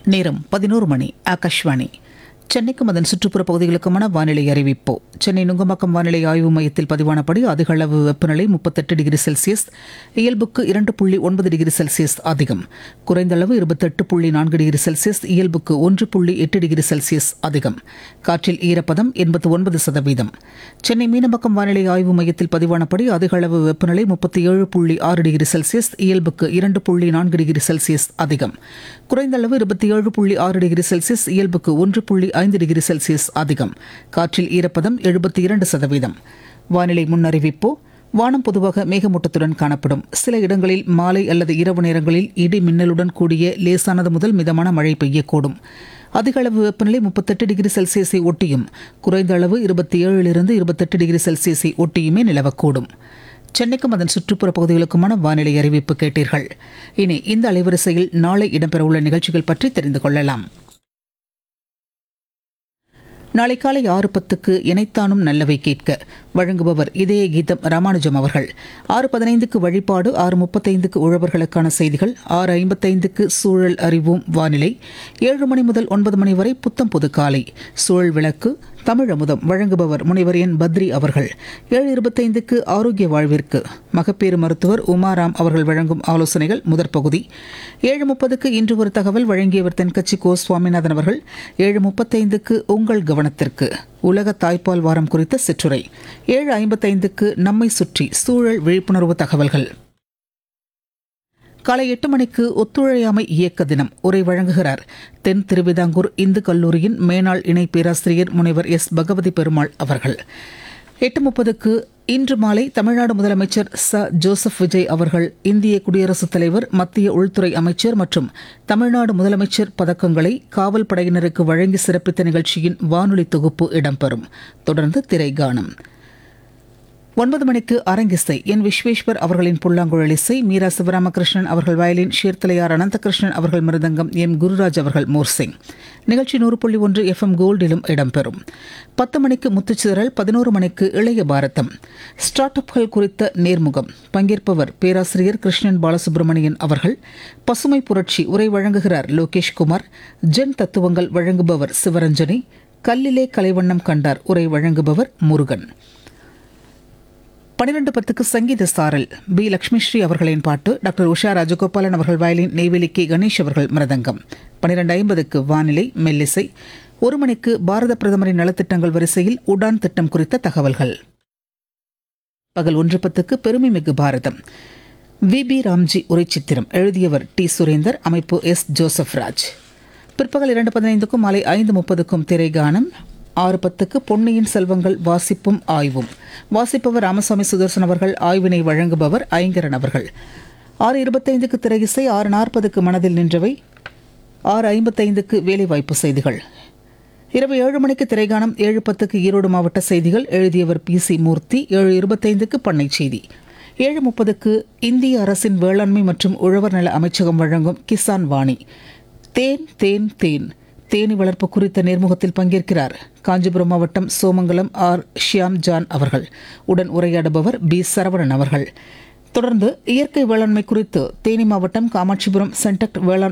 நேரம் பதினோரு மணி ஆகாஷ்வாணி சென்னைக்கும் அதன் சுற்றுப்புற பகுதிகளுக்குமான வானிலை அறிவிப்பு சென்னை நுங்கம்பாக்கம் வானிலை ஆய்வு மையத்தில் பதிவானபடி அதிக அளவு வெப்பநிலை முப்பத்தெட்டு டிகிரி செல்சியஸ் இயல்புக்கு இரண்டு புள்ளி ஒன்பது டிகிரி செல்சியஸ் அதிகம் குறைந்த அளவு இருபத்தெட்டு புள்ளி நான்கு டிகிரி செல்சியஸ் இயல்புக்கு ஒன்று புள்ளி எட்டு டிகிரி செல்சியஸ் அதிகம் காற்றில் ஈரப்பதம் எண்பத்து ஒன்பது சதவீதம் சென்னை மீனம்பாக்கம் வானிலை ஆய்வு மையத்தில் பதிவானபடி அதிக அளவு வெப்பநிலை முப்பத்தி ஏழு புள்ளி ஆறு டிகிரி செல்சியஸ் இயல்புக்கு இரண்டு புள்ளி நான்கு டிகிரி செல்சியஸ் அதிகம் குறைந்த அளவு இருபத்தி ஏழு புள்ளி ஆறு டிகிரி செல்சியஸ் இயல்புக்கு ஒன்று புள்ளி ஐந்து டிகிரி செல்சியஸ் அதிகம் காற்றில் ஈரப்பதம் எழுபத்தி இரண்டு சதவீதம் வானிலை முன்னறிவிப்பு வானம் பொதுவாக மேகமூட்டத்துடன் காணப்படும் சில இடங்களில் மாலை அல்லது இரவு நேரங்களில் இடி மின்னலுடன் கூடிய லேசானது முதல் மிதமான மழை பெய்யக்கூடும் அதிக அளவு வெப்பநிலை முப்பத்தெட்டு டிகிரி செல்சியஸை ஒட்டியும் குறைந்த அளவு இருபத்தி ஏழிலிருந்து இருபத்தெட்டு டிகிரி செல்சியஸை ஒட்டியுமே நிலவக்கூடும் சென்னைக்கும் அதன் சுற்றுப்புற பகுதிகளுக்குமான வானிலை அறிவிப்பு கேட்டீர்கள் இனி இந்த அலைவரிசையில் நாளை இடம்பெறவுள்ள நிகழ்ச்சிகள் பற்றி தெரிந்து கொள்ளலாம் நாளை காலை ஆறு பத்துக்கு இணைத்தானும் நல்லவை கேட்க வழங்குபவர் இதய கீதம் ராமானுஜம் அவர்கள் ஆறு பதினைந்துக்கு வழிபாடு ஆறு முப்பத்தைந்துக்கு உழவர்களுக்கான செய்திகள் ஆறு ஐம்பத்தைந்துக்கு சூழல் அறிவோம் வானிலை ஏழு மணி முதல் ஒன்பது மணி வரை புத்தம் புது காலை சூழல் விளக்கு தமிழ் அமுதம் வழங்குபவர் முனைவர் என் பத்ரி அவர்கள் ஏழு இருபத்தைந்துக்கு ஆரோக்கிய வாழ்விற்கு மகப்பேறு மருத்துவர் உமாராம் அவர்கள் வழங்கும் ஆலோசனைகள் முதற் பகுதி ஏழு முப்பதுக்கு இன்று ஒரு தகவல் வழங்கியவர் தென்கட்சி கோ சுவாமிநாதன் அவர்கள் ஏழு முப்பத்தைந்துக்கு உங்கள் கவனத்திற்கு உலக தாய்ப்பால் வாரம் குறித்த சிற்றுரை ஏழு ஐம்பத்தைந்துக்கு நம்மை சுற்றி சூழல் விழிப்புணர்வு தகவல்கள் காலை எட்டு மணிக்கு ஒத்துழையாமை இயக்க தினம் உரை வழங்குகிறார் தென் திருவிதாங்கூர் இந்து கல்லூரியின் மேனாள் இணை பேராசிரியர் முனைவர் எஸ் பகவதி பெருமாள் அவர்கள் எட்டு முப்பதுக்கு இன்று மாலை தமிழ்நாடு முதலமைச்சர் ச ஜோசப் விஜய் அவர்கள் இந்திய குடியரசுத் தலைவர் மத்திய உள்துறை அமைச்சர் மற்றும் தமிழ்நாடு முதலமைச்சர் பதக்கங்களை காவல் படையினருக்கு வழங்கி சிறப்பித்த நிகழ்ச்சியின் வானொலி தொகுப்பு இடம்பெறும் தொடர்ந்து திரைகானம் ஒன்பது மணிக்கு அரங்கிசை என் விஸ்வேஸ்வர் அவர்களின் புல்லாங்குழல் இசை மீரா சிவராமகிருஷ்ணன் அவர்கள் வயலின் ஷீர்த்தலையார் அனந்தகிருஷ்ணன் அவர்கள் மிருதங்கம் எம் குருராஜ் அவர்கள் மோர்சிங் நிகழ்ச்சி நூறு புள்ளி ஒன்று எஃப்எம் கோல்டிலும் இடம்பெறும் பத்து மணிக்கு முத்துச்சிதறல் பதினோரு மணிக்கு இளைய பாரதம் ஸ்டார்ட் அப்கள் குறித்த நேர்முகம் பங்கேற்பவர் பேராசிரியர் கிருஷ்ணன் பாலசுப்ரமணியன் அவர்கள் பசுமை புரட்சி உரை வழங்குகிறார் லோகேஷ் குமார் ஜென் தத்துவங்கள் வழங்குபவர் சிவரஞ்சனி கல்லிலே கலைவண்ணம் கண்டார் உரை வழங்குபவர் முருகன் பன்னிரண்டு பத்துக்கு சங்கீத சாரல் பி லட்சுமிஸ்ரீ அவர்களின் பாட்டு டாக்டர் உஷா ராஜகோபாலன் அவர்கள் வயலின் நெய்வேலி கே கணேஷ் அவர்கள் மிருதங்கம் பன்னிரண்டு ஐம்பதுக்கு வானிலை மெல்லிசை ஒரு மணிக்கு பாரத பிரதமரின் நலத்திட்டங்கள் வரிசையில் உடான் திட்டம் குறித்த தகவல்கள் பகல் ஒன்று பத்துக்கு பெருமை மிகு பாரதம் வி பி ராம்ஜி உரைச்சித்திரம் எழுதியவர் டி சுரேந்தர் அமைப்பு எஸ் ஜோசப் ராஜ் பிற்பகல் இரண்டு பதினைந்துக்கும் மாலை ஐந்து முப்பதுக்கும் திரைகானம் ஆறு பத்துக்கு பொன்னியின் செல்வங்கள் வாசிப்பும் ஆய்வும் வாசிப்பவர் ராமசாமி சுதர்சன் அவர்கள் ஆய்வினை வழங்குபவர் ஐங்கரன் அவர்கள் ஆறு இருபத்தைந்துக்கு திரையிசை ஆறு நாற்பதுக்கு மனதில் நின்றவை ஆறு ஐம்பத்தைந்துக்கு வேலைவாய்ப்பு செய்திகள் இரவு ஏழு மணிக்கு திரைகாணம் ஏழு பத்துக்கு ஈரோடு மாவட்ட செய்திகள் எழுதியவர் பி சி மூர்த்தி ஏழு இருபத்தைந்துக்கு பண்ணை செய்தி ஏழு முப்பதுக்கு இந்திய அரசின் வேளாண்மை மற்றும் உழவர் நல அமைச்சகம் வழங்கும் கிசான் வாணி தேன் தேன் தேன் தேனி வளர்ப்பு குறித்த நேர்முகத்தில் பங்கேற்கிறார் காஞ்சிபுரம் மாவட்டம் சோமங்கலம் ஆர் ஷியாம் ஜான் அவர்கள் உடன் உரையாடுபவர் பி சரவணன் அவர்கள் தொடர்ந்து இயற்கை வேளாண்மை குறித்து தேனி மாவட்டம் காமாட்சிபுரம் சென்டக்ட் வேளாண்